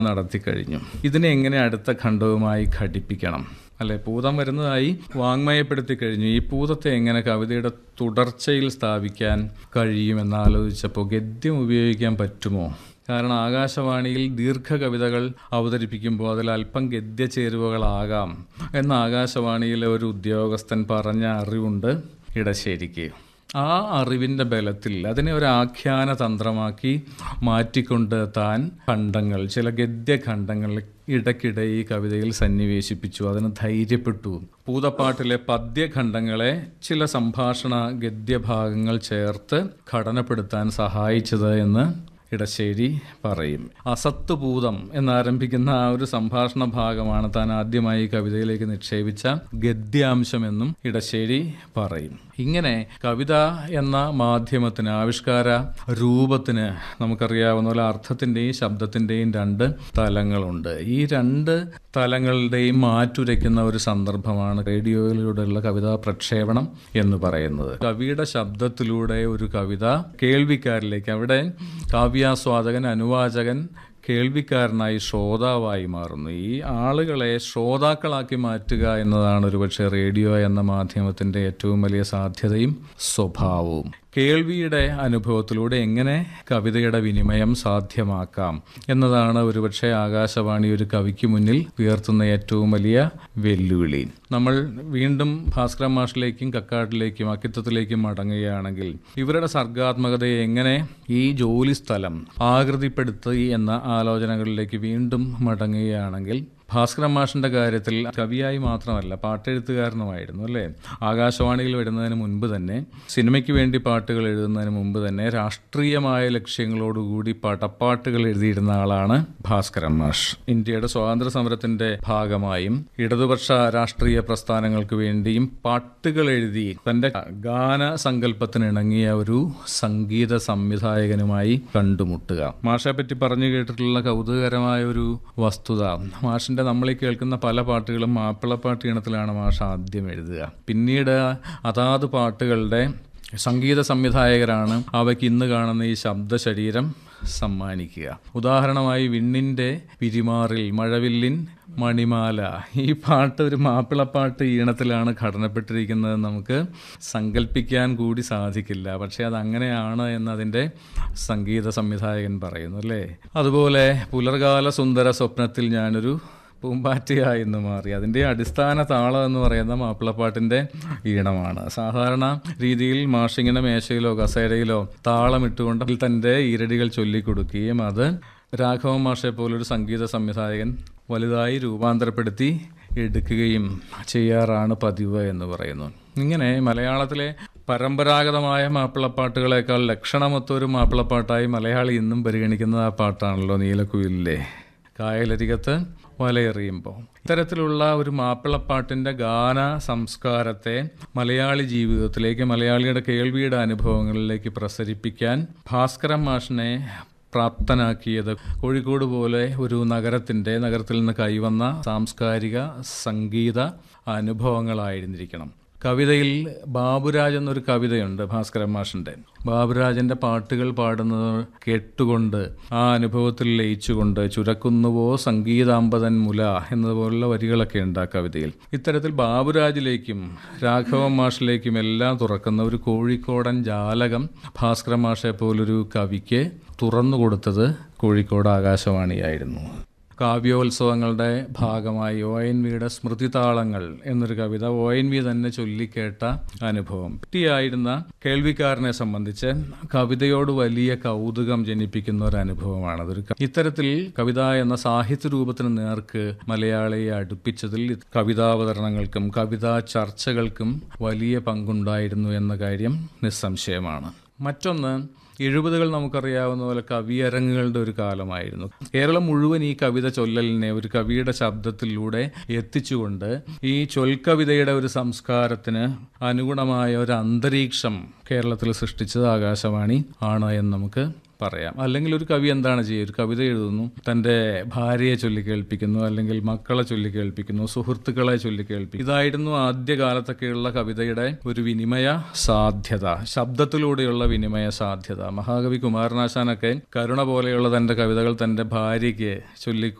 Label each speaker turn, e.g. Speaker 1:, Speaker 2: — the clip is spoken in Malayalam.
Speaker 1: നടത്തിക്കഴിഞ്ഞു ഇതിനെ എങ്ങനെ അടുത്ത ഖണ്ഡവുമായി ഘടിപ്പിക്കണം അല്ലെ പൂതം വരുന്നതായി വാങ്മയപ്പെടുത്തി കഴിഞ്ഞു ഈ പൂതത്തെ എങ്ങനെ കവിതയുടെ തുടർച്ചയിൽ സ്ഥാപിക്കാൻ കഴിയുമെന്ന് ആലോചിച്ചപ്പോൾ ഗദ്യം ഉപയോഗിക്കാൻ പറ്റുമോ കാരണം ആകാശവാണിയിൽ ദീർഘകവിതകൾ അവതരിപ്പിക്കുമ്പോൾ അതിൽ അല്പം ഗദ്യ ചേരുവകളാകാം എന്ന് ആകാശവാണിയിലെ ഒരു ഉദ്യോഗസ്ഥൻ പറഞ്ഞ അറിവുണ്ട് ഇടശ്ശേരിക്ക് ആ അറിവിൻ്റെ ബലത്തിൽ അതിനെ ഒരു ആഖ്യാന തന്ത്രമാക്കി മാറ്റിക്കൊണ്ട് താൻ ഖണ്ഡങ്ങൾ ചില ഗദ്യഖണ്ഡങ്ങൾ ഇടയ്ക്കിടെ ഈ കവിതയിൽ സന്നിവേശിപ്പിച്ചു അതിന് ധൈര്യപ്പെട്ടു പൂതപ്പാട്ടിലെ പദ്യഖണ്ഡങ്ങളെ ചില സംഭാഷണ ഗദ്യഭാഗങ്ങൾ ചേർത്ത് ഘടനപ്പെടുത്താൻ സഹായിച്ചത് എന്ന് ഇടശ്ശേരി പറയും അസത്തുഭൂതം എന്നാരംഭിക്കുന്ന ആ ഒരു സംഭാഷണ ഭാഗമാണ് താൻ ആദ്യമായി കവിതയിലേക്ക് നിക്ഷേപിച്ച ഗദ്യാംശമെന്നും ഇടശ്ശേരി പറയും ഇങ്ങനെ കവിത എന്ന മാധ്യമത്തിന് ആവിഷ്കാര രൂപത്തിന് നമുക്കറിയാവുന്ന പോലെ അർത്ഥത്തിൻ്റെയും ശബ്ദത്തിൻ്റെയും രണ്ട് തലങ്ങളുണ്ട് ഈ രണ്ട് തലങ്ങളുടെയും മാറ്റുരയ്ക്കുന്ന ഒരു സന്ദർഭമാണ് റേഡിയോയിലൂടെയുള്ള കവിതാ പ്രക്ഷേപണം എന്ന് പറയുന്നത് കവിയുടെ ശബ്ദത്തിലൂടെ ഒരു കവിത കേൾവിക്കാരിലേക്ക് അവിടെ കാവ്യാസ്വാദകൻ അനുവാചകൻ കേൾവിക്കാരനായി ശ്രോതാവായി മാറുന്നു ഈ ആളുകളെ ശ്രോതാക്കളാക്കി മാറ്റുക എന്നതാണ് ഒരുപക്ഷെ റേഡിയോ എന്ന മാധ്യമത്തിന്റെ ഏറ്റവും വലിയ സാധ്യതയും സ്വഭാവവും കേൾവിയുടെ അനുഭവത്തിലൂടെ എങ്ങനെ കവിതയുടെ വിനിമയം സാധ്യമാക്കാം എന്നതാണ് ഒരുപക്ഷെ ആകാശവാണി ഒരു കവിക്ക് മുന്നിൽ ഉയർത്തുന്ന ഏറ്റവും വലിയ വെല്ലുവിളി നമ്മൾ വീണ്ടും ഭാസ്കര മാഷിലേക്കും കക്കാട്ടിലേക്കും അക്കിത്തത്തിലേക്കും മടങ്ങുകയാണെങ്കിൽ ഇവരുടെ സർഗാത്മകതയെ എങ്ങനെ ഈ ജോലി സ്ഥലം ആകൃതിപ്പെടുത്തി എന്ന ആലോചനകളിലേക്ക് വീണ്ടും മടങ്ങുകയാണെങ്കിൽ ഭാസ്കര മാഷിന്റെ കാര്യത്തിൽ കവിയായി മാത്രമല്ല പാട്ടെഴുത്തുകാരനുമായിരുന്നു അല്ലേ ആകാശവാണിയിൽ വരുന്നതിന് മുൻപ് തന്നെ സിനിമയ്ക്ക് വേണ്ടി പാട്ടുകൾ എഴുതുന്നതിന് മുമ്പ് തന്നെ രാഷ്ട്രീയമായ ലക്ഷ്യങ്ങളോടുകൂടി പടപ്പാട്ടുകൾ എഴുതിയിരുന്ന ആളാണ് ഭാസ്കരൻ മാഷ് ഇന്ത്യയുടെ സ്വാതന്ത്ര്യ സമരത്തിന്റെ ഭാഗമായും ഇടതുപക്ഷ രാഷ്ട്രീയ പ്രസ്ഥാനങ്ങൾക്ക് വേണ്ടിയും പാട്ടുകൾ എഴുതി തന്റെ ഗാന സങ്കല്പത്തിന് ഇണങ്ങിയ ഒരു സംഗീത സംവിധായകനുമായി കണ്ടുമുട്ടുക മാഷെ പറ്റി പറഞ്ഞു കേട്ടിട്ടുള്ള കൗതുകകരമായ ഒരു വസ്തുത മാഷിന്റെ നമ്മൾ ഈ കേൾക്കുന്ന പല പാട്ടുകളും മാപ്പിളപ്പാട്ട് ഈണത്തിലാണ് മാഷ് ആദ്യം എഴുതുക പിന്നീട് അതാത് പാട്ടുകളുടെ സംഗീത സംവിധായകരാണ് അവയ്ക്ക് ഇന്ന് കാണുന്ന ഈ ശബ്ദ ശരീരം സമ്മാനിക്കുക ഉദാഹരണമായി വിണ്ണിന്റെ പിരിമാറിൽ മഴവില്ലിൻ മണിമാല ഈ പാട്ട് ഒരു മാപ്പിളപ്പാട്ട് ഈണത്തിലാണ് ഘടനപ്പെട്ടിരിക്കുന്നത് നമുക്ക് സങ്കല്പിക്കാൻ കൂടി സാധിക്കില്ല പക്ഷെ അത് അങ്ങനെയാണ് എന്നതിൻ്റെ സംഗീത സംവിധായകൻ പറയുന്നു അല്ലേ അതുപോലെ പുലർകാല സുന്ദര സ്വപ്നത്തിൽ ഞാനൊരു പൂമ്പാറ്റയായി എന്ന് മാറി അതിൻ്റെ അടിസ്ഥാന താളം എന്ന് പറയുന്ന മാപ്പിളപ്പാട്ടിൻ്റെ ഈണമാണ് സാധാരണ രീതിയിൽ മാഷിങ്ങിൻ്റെ മേശയിലോ കസേരയിലോ താളമിട്ടുകൊണ്ട് അതിൽ തൻ്റെ ഈരടികൾ ചൊല്ലിക്കൊടുക്കുകയും അത് രാഘവ മാഷെ പോലൊരു സംഗീത സംവിധായകൻ വലുതായി രൂപാന്തരപ്പെടുത്തി എടുക്കുകയും ചെയ്യാറാണ് പതിവ് എന്ന് പറയുന്നു ഇങ്ങനെ മലയാളത്തിലെ പരമ്പരാഗതമായ മാപ്പിളപ്പാട്ടുകളേക്കാൾ ലക്ഷണമൊത്തൊരു മാപ്പിളപ്പാട്ടായി മലയാളി ഇന്നും പരിഗണിക്കുന്ന ആ പാട്ടാണല്ലോ നീലക്കുയിലിലെ കായലരികത്ത് വലയെറിയുമ്പോൾ ഇത്തരത്തിലുള്ള ഒരു മാപ്പിളപ്പാട്ടിൻ്റെ ഗാന സംസ്കാരത്തെ മലയാളി ജീവിതത്തിലേക്ക് മലയാളിയുടെ കേൾവിയുടെ അനുഭവങ്ങളിലേക്ക് പ്രസരിപ്പിക്കാൻ ഭാസ്കരൻ മാഷിനെ പ്രാപ്തനാക്കിയത് കോഴിക്കോട് പോലെ ഒരു നഗരത്തിൻ്റെ നഗരത്തിൽ നിന്ന് കൈവന്ന സാംസ്കാരിക സംഗീത അനുഭവങ്ങളായിരുന്നിരിക്കണം കവിതയിൽ ബാബുരാജ് എന്നൊരു കവിതയുണ്ട് ഭാസ്കരൻ മാഷിന്റെ ബാബുരാജന്റെ പാട്ടുകൾ പാടുന്നത് കേട്ടുകൊണ്ട് ആ അനുഭവത്തിൽ ലയിച്ചുകൊണ്ട് ചുരക്കുന്നുവോ സംഗീതാമ്പതൻ മുല എന്നതുപോലുള്ള വരികളൊക്കെ ഉണ്ട് ആ കവിതയിൽ ഇത്തരത്തിൽ ബാബുരാജിലേക്കും രാഘവ മാഷിലേക്കും എല്ലാം തുറക്കുന്ന ഒരു കോഴിക്കോടൻ ജാലകം ഭാസ്കര മാഷെ പോലൊരു കവിക്ക് തുറന്നു കൊടുത്തത് കോഴിക്കോട് ആകാശവാണിയായിരുന്നു കാവ്യോത്സവങ്ങളുടെ ഭാഗമായി ഒ എൻ വിയുടെ സ്മൃതിതാളങ്ങൾ എന്നൊരു കവിത ഒ എൻ വി തന്നെ ചൊല്ലിക്കേട്ട അനുഭവം കുട്ടിയായിരുന്ന കേൾവിക്കാരനെ സംബന്ധിച്ച് കവിതയോട് വലിയ കൗതുകം ജനിപ്പിക്കുന്ന ഒരു അനുഭവമാണ് അതൊരു ഇത്തരത്തിൽ കവിത എന്ന സാഹിത്യ രൂപത്തിന് നേർക്ക് മലയാളിയെ അടുപ്പിച്ചതിൽ കവിതാവതരണങ്ങൾക്കും കവിതാ ചർച്ചകൾക്കും വലിയ പങ്കുണ്ടായിരുന്നു എന്ന കാര്യം നിസ്സംശയമാണ് മറ്റൊന്ന് എഴുപതുകൾ നമുക്കറിയാവുന്ന പോലെ കവിയരങ്ങുകളുടെ ഒരു കാലമായിരുന്നു കേരളം മുഴുവൻ ഈ കവിത ചൊല്ലലിനെ ഒരു കവിയുടെ ശബ്ദത്തിലൂടെ എത്തിച്ചുകൊണ്ട് ഈ ചൊൽക്കവിതയുടെ ഒരു സംസ്കാരത്തിന് അനുഗുണമായ ഒരു അന്തരീക്ഷം കേരളത്തിൽ സൃഷ്ടിച്ചത് ആകാശവാണി ആണ് എന്ന് നമുക്ക് പറയാം അല്ലെങ്കിൽ ഒരു കവി എന്താണ് ചെയ്യുക ഒരു കവിത എഴുതുന്നു തൻ്റെ ഭാര്യയെ ചൊല്ലി കേൾപ്പിക്കുന്നു അല്ലെങ്കിൽ മക്കളെ ചൊല്ലി കേൾപ്പിക്കുന്നു സുഹൃത്തുക്കളെ ചൊല്ലി കേൾപ്പിക്കുന്നു ഇതായിരുന്നു ആദ്യകാലത്തൊക്കെയുള്ള കവിതയുടെ ഒരു വിനിമയ സാധ്യത ശബ്ദത്തിലൂടെയുള്ള വിനിമയ സാധ്യത മഹാകവി കുമാരനാശാനൊക്കെ കരുണ പോലെയുള്ള തൻ്റെ കവിതകൾ തൻ്റെ ഭാര്യയ്ക്ക് ചൊല്ലി